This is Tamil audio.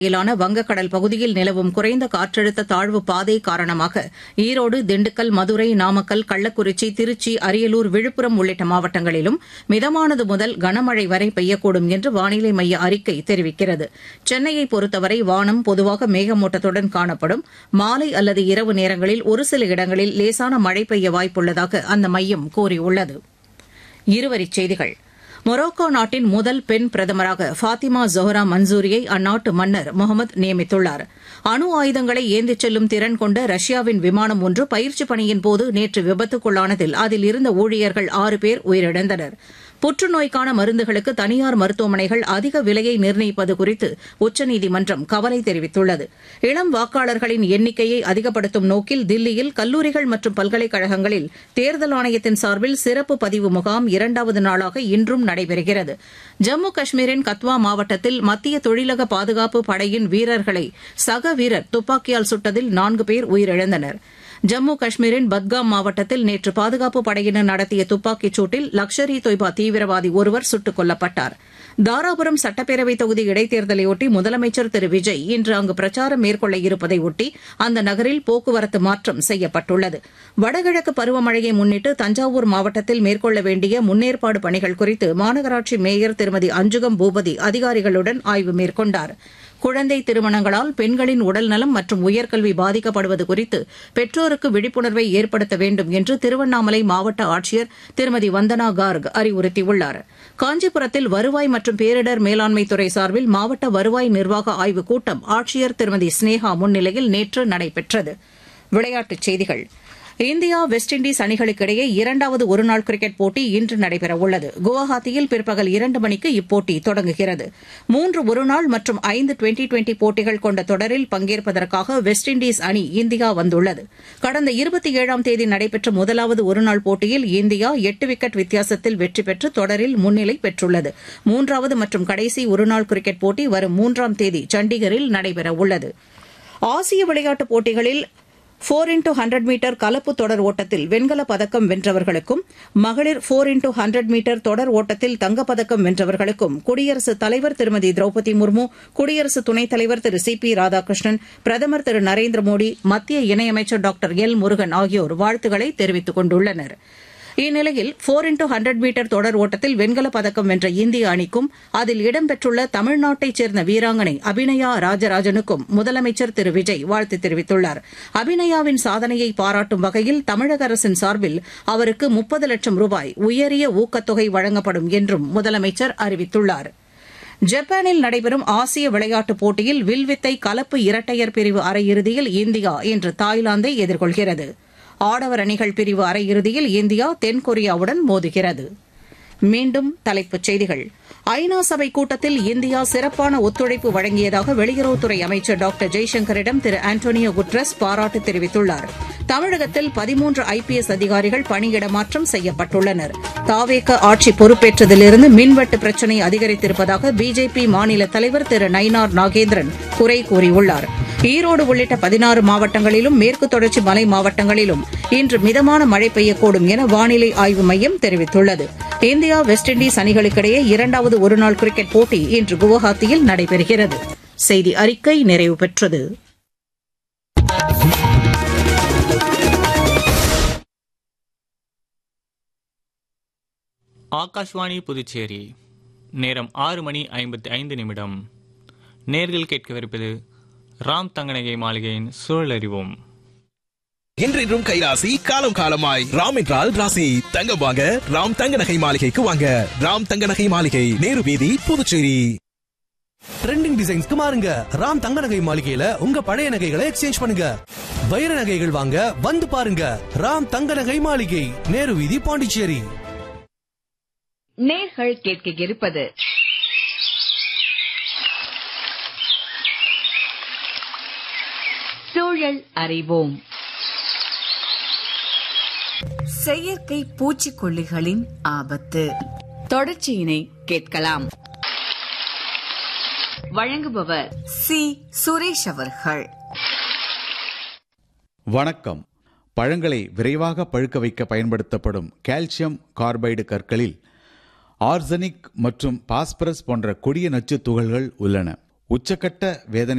இலான வங்கக்கடல் பகுதியில் நிலவும் குறைந்த காற்றழுத்த தாழ்வு பாதை காரணமாக ஈரோடு திண்டுக்கல் மதுரை நாமக்கல் கள்ளக்குறிச்சி திருச்சி அரியலூர் விழுப்புரம் உள்ளிட்ட மாவட்டங்களிலும் மிதமானது முதல் கனமழை வரை பெய்யக்கூடும் என்று வானிலை மைய அறிக்கை தெரிவிக்கிறது சென்னையை பொறுத்தவரை வானம் பொதுவாக மேகமூட்டத்துடன் காணப்படும் மாலை அல்லது இரவு நேரங்களில் ஒரு சில இடங்களில் லேசான மழை பெய்ய வாய்ப்புள்ளதாக அந்த மையம் கூறியுள்ளது இருவரிச் செய்திகள் மொரோக்கோ நாட்டின் முதல் பெண் பிரதமராக ஃபாத்திமா ஜொஹரா மன்சூரியை அந்நாட்டு மன்னர் முகமது நியமித்துள்ளார் அணு ஆயுதங்களை ஏந்திச் செல்லும் திறன் கொண்ட ரஷ்யாவின் விமானம் ஒன்று பயிற்சி பணியின் போது நேற்று விபத்துக்குள்ளானதில் அதில் இருந்த ஊழியர்கள் ஆறு பேர் உயிரிழந்தனர் புற்றுநோய்க்கான மருந்துகளுக்கு தனியார் மருத்துவமனைகள் அதிக விலையை நிர்ணயிப்பது குறித்து உச்சநீதிமன்றம் கவலை தெரிவித்துள்ளது இளம் வாக்காளர்களின் எண்ணிக்கையை அதிகப்படுத்தும் நோக்கில் தில்லியில் கல்லூரிகள் மற்றும் பல்கலைக்கழகங்களில் தேர்தல் ஆணையத்தின் சார்பில் சிறப்பு பதிவு முகாம் இரண்டாவது நாளாக இன்றும் நடைபெறுகிறது ஜம்மு காஷ்மீரின் கத்வா மாவட்டத்தில் மத்திய தொழிலக பாதுகாப்பு படையின் வீரர்களை சக வீரர் துப்பாக்கியால் சுட்டதில் நான்கு பேர் உயிரிழந்தனர் ஜம்மு காஷ்மீரின் பத்காம் மாவட்டத்தில் நேற்று பாதுகாப்பு படையினர் நடத்திய துப்பாக்கிச் சூட்டில் லக்ஷர் இ தொய்பா தீவிரவாதி ஒருவர் சுட்டுக் கொல்லப்பட்டார் தாராபுரம் சட்டப்பேரவை தொகுதி இடைத்தேர்தலையொட்டி முதலமைச்சர் திரு விஜய் இன்று அங்கு பிரச்சாரம் மேற்கொள்ள இருப்பதையொட்டி அந்த நகரில் போக்குவரத்து மாற்றம் செய்யப்பட்டுள்ளது வடகிழக்கு பருவமழையை முன்னிட்டு தஞ்சாவூர் மாவட்டத்தில் மேற்கொள்ள வேண்டிய முன்னேற்பாடு பணிகள் குறித்து மாநகராட்சி மேயர் திருமதி அஞ்சுகம் பூபதி அதிகாரிகளுடன் ஆய்வு மேற்கொண்டாா் குழந்தை திருமணங்களால் பெண்களின் உடல்நலம் மற்றும் உயர்கல்வி பாதிக்கப்படுவது குறித்து பெற்றோருக்கு விழிப்புணர்வை ஏற்படுத்த வேண்டும் என்று திருவண்ணாமலை மாவட்ட ஆட்சியர் திருமதி வந்தனா கார்க் அறிவுறுத்தியுள்ளார் காஞ்சிபுரத்தில் வருவாய் மற்றும் பேரிடர் மேலாண்மை துறை சார்பில் மாவட்ட வருவாய் நிர்வாக ஆய்வுக் கூட்டம் ஆட்சியர் திருமதி ஸ்னேகா முன்னிலையில் நேற்று நடைபெற்றது விளையாட்டுச் செய்திகள் இந்தியா வெஸ்ட் இண்டீஸ் அணிகளுக்கிடையே இரண்டாவது ஒருநாள் கிரிக்கெட் போட்டி இன்று நடைபெறவுள்ளது குவஹாத்தியில் பிற்பகல் இரண்டு மணிக்கு இப்போட்டி தொடங்குகிறது மூன்று ஒருநாள் மற்றும் ஐந்து டுவெண்டி டுவெண்டி போட்டிகள் கொண்ட தொடரில் பங்கேற்பதற்காக வெஸ்ட் இண்டீஸ் அணி இந்தியா வந்துள்ளது கடந்த இருபத்தி ஏழாம் தேதி நடைபெற்ற முதலாவது ஒருநாள் போட்டியில் இந்தியா எட்டு விக்கெட் வித்தியாசத்தில் வெற்றி பெற்று தொடரில் முன்னிலை பெற்றுள்ளது மூன்றாவது மற்றும் கடைசி ஒருநாள் கிரிக்கெட் போட்டி வரும் மூன்றாம் தேதி சண்டிகரில் நடைபெறவுள்ளது ஆசிய விளையாட்டுப் போட்டிகளில் போர் இன்டூ ஹண்ட்ரட் மீட்டர் கலப்பு தொடர் ஓட்டத்தில் வெண்கலப் பதக்கம் வென்றவர்களுக்கும் மகளிர் போர் இன்டூ ஹண்ட்ரட் மீட்டர் தொடர் ஓட்டத்தில் தங்கப்பதக்கம் வென்றவர்களுக்கும் குடியரசுத் தலைவர் திருமதி திரௌபதி முர்மு குடியரசு துணைத் தலைவர் திரு சி பி ராதாகிருஷ்ணன் பிரதமர் திரு நரேந்திர மோடி மத்திய இணையமைச்சர் டாக்டர் எல் முருகன் ஆகியோர் வாழ்த்துக்களை தெரிவித்துக் கொண்டுள்ளனா் இந்நிலையில் போர் இன்டூ ஹண்ட்ரட் மீட்டர் தொடர் ஓட்டத்தில் வெண்கலப் பதக்கம் வென்ற இந்திய அணிக்கும் அதில் இடம்பெற்றுள்ள தமிழ்நாட்டைச் சேர்ந்த வீராங்கனை அபிநயா ராஜராஜனுக்கும் முதலமைச்சர் திரு விஜய் வாழ்த்து தெரிவித்துள்ளார் அபிநயாவின் சாதனையை பாராட்டும் வகையில் தமிழக அரசின் சார்பில் அவருக்கு முப்பது லட்சம் ரூபாய் உயரிய ஊக்கத்தொகை வழங்கப்படும் என்றும் முதலமைச்சர் அறிவித்துள்ளார் ஜப்பானில் நடைபெறும் ஆசிய விளையாட்டுப் போட்டியில் வில்வித்தை கலப்பு இரட்டையர் பிரிவு அரையிறுதியில் இந்தியா இன்று தாய்லாந்தை எதிர்கொள்கிறது ஆடவர் அணிகள் பிரிவு அரையிறுதியில் இந்தியா தென்கொரியாவுடன் மோதுகிறது மீண்டும் தலைப்புச் செய்திகள் ஐநா சபை கூட்டத்தில் இந்தியா சிறப்பான ஒத்துழைப்பு வழங்கியதாக வெளியுறவுத்துறை அமைச்சர் டாக்டர் ஜெய்சங்கரிடம் திரு ஆண்டோனியோ குட்ரஸ் பாராட்டு தெரிவித்துள்ளார் தமிழகத்தில் பதிமூன்று ஐபிஎஸ் அதிகாரிகள் பணியிடமாற்றம் செய்யப்பட்டுள்ளனர் தாவேக ஆட்சி பொறுப்பேற்றதிலிருந்து மின்வெட்டு பிரச்சினை அதிகரித்திருப்பதாக பிஜேபி மாநில தலைவர் திரு நயினார் நாகேந்திரன் குறை கூறியுள்ளார் ஈரோடு உள்ளிட்ட பதினாறு மாவட்டங்களிலும் மேற்கு தொடர்ச்சி மலை மாவட்டங்களிலும் இன்று மிதமான மழை பெய்யக்கூடும் என வானிலை ஆய்வு மையம் தெரிவித்துள்ளது இந்தியா வெஸ்ட் இண்டீஸ் அணிகளுக்கிடையே இரண்டாவது ஒருநாள் கிரிக்கெட் போட்டி இன்று குவஹாத்தியில் நடைபெறுகிறது செய்தி அறிக்கை நிறைவு பெற்றது ஆகாஷ்வாணி புதுச்சேரி நேரம் ஆறு மணி ஐம்பத்தி ஐந்து நிமிடம் நேர்கள் கேட்கவிருப்பது ராம் தங்கநகை மாளிகையின் சூழலறிவோம் என்றென்றும் கைராசி காலம் காலமாய் ராம் என்றால் ராசி தங்கம் வாங்க ராம் தங்க நகை மாளிகைக்கு வாங்க ராம் தங்க நகை மாளிகை நேரு வீதி புதுச்சேரி ட்ரெண்டிங் டிசைன்ஸ்க்கு மாறுங்க ராம் தங்க நகை மாளிகையில உங்க பழைய நகைகளை எக்ஸ்சேஞ்ச் பண்ணுங்க வைர நகைகள் வாங்க வந்து பாருங்க ராம் தங்க நகை மாளிகை நேரு வீதி பாண்டிச்சேரி நேர்கள் கேட்க இருப்பது சூழல் அறிவோம் செயற்கை பூச்சிக்கொல்லிகளின் ஆபத்து தொடர்ச்சியினை கேட்கலாம் வழங்குபவர் சி சுரேஷ் அவர்கள் வணக்கம் பழங்களை விரைவாக பழுக்க வைக்க பயன்படுத்தப்படும் கால்சியம் கார்பைடு கற்களில் ஆர்சனிக் மற்றும் பாஸ்பரஸ் போன்ற கொடிய நச்சு துகள்கள் உள்ளன உச்சக்கட்ட வேதனை